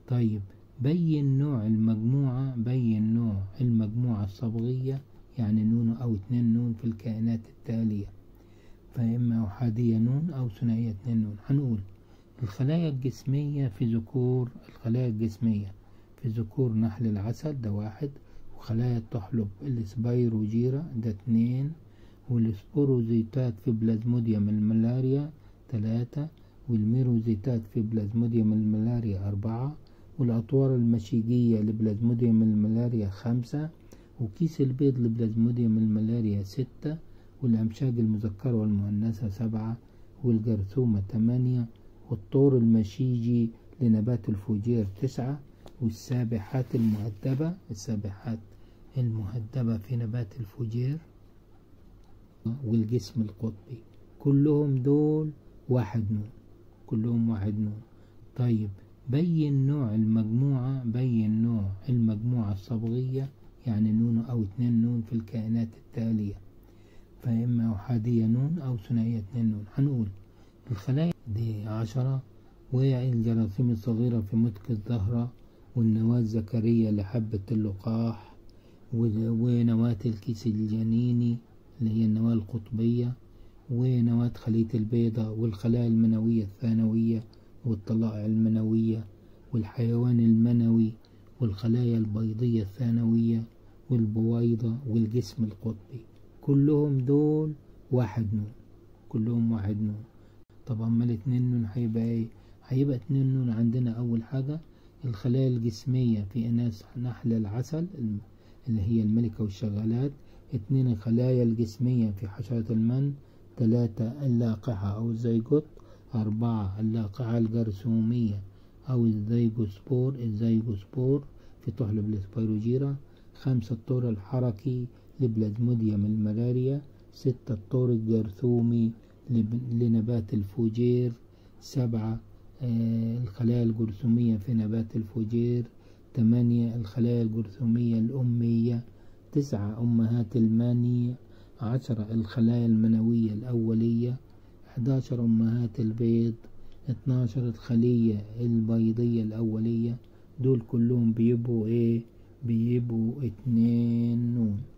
طيب بين نوع المجموعة بين نوع المجموعة الصبغية يعني نون أو اتنين نون في الكائنات التالية فإما أحادية نون أو ثنائية اتنين نون هنقول الخلايا الجسمية في ذكور الخلايا الجسمية في ذكور نحل العسل ده واحد وخلايا تحلب السبايروجيرا ده اتنين والسبوروزيتات في بلازموديوم الملاريا تلاتة والميروزيتات في بلازموديوم الملاريا أربعة والأطوار المشيجية لبلازموديوم الملاريا خمسة وكيس البيض لبلازموديوم الملاريا ستة والأمشاج المذكرة والمؤنثة سبعة والجرثومة تمانية والطور المشيجي لنبات الفوجير تسعة والسابحات المهدبة السابحات المهدبة في نبات الفوجير والجسم القطبي كلهم دول واحد نون كلهم واحد نون طيب بين نوع المجموعة بين نوع المجموعة الصبغية يعني نون أو اتنين نون في الكائنات التالية فإما أحادية نون أو ثنائية اتنين نون هنقول الخلايا دي عشرة والجراثيم الصغيرة في متك الزهرة والنواة الذكرية لحبة اللقاح ونواة الكيس الجنيني اللي هي النواة القطبية ونواة خلية البيضة والخلايا المنوية الثانوية والطلائع المنوية والحيوان المنوي والخلايا البيضية الثانوية والبويضة والجسم القطبي كلهم دول واحد نون كلهم واحد نون طب اما الاتنين نون هيبقى ايه هيبقى اتنين نون عندنا اول حاجة الخلايا الجسمية في اناث نحل العسل اللي هي الملكة والشغالات اتنين الخلايا الجسمية في حشرة المن تلاتة اللاقحة أو الزيجوت أربعة اللاقحة الجرثومية أو الزيجوسبور الزيجوسبور في طحلب السبيروجيرا خمسة الطور الحركي لبلازموديوم الملاريا ستة الطور الجرثومي لنبات الفوجير سبعة آه الخلايا الجرثومية في نبات الفوجير تمانية الخلايا الجرثومية الأمية تسعة أمهات الماني عشرة الخلايا المنوية الأولية حداشر أمهات البيض اتناشر الخلية البيضية الأولية دول كلهم بيبقوا ايه بيبقوا اتنين نون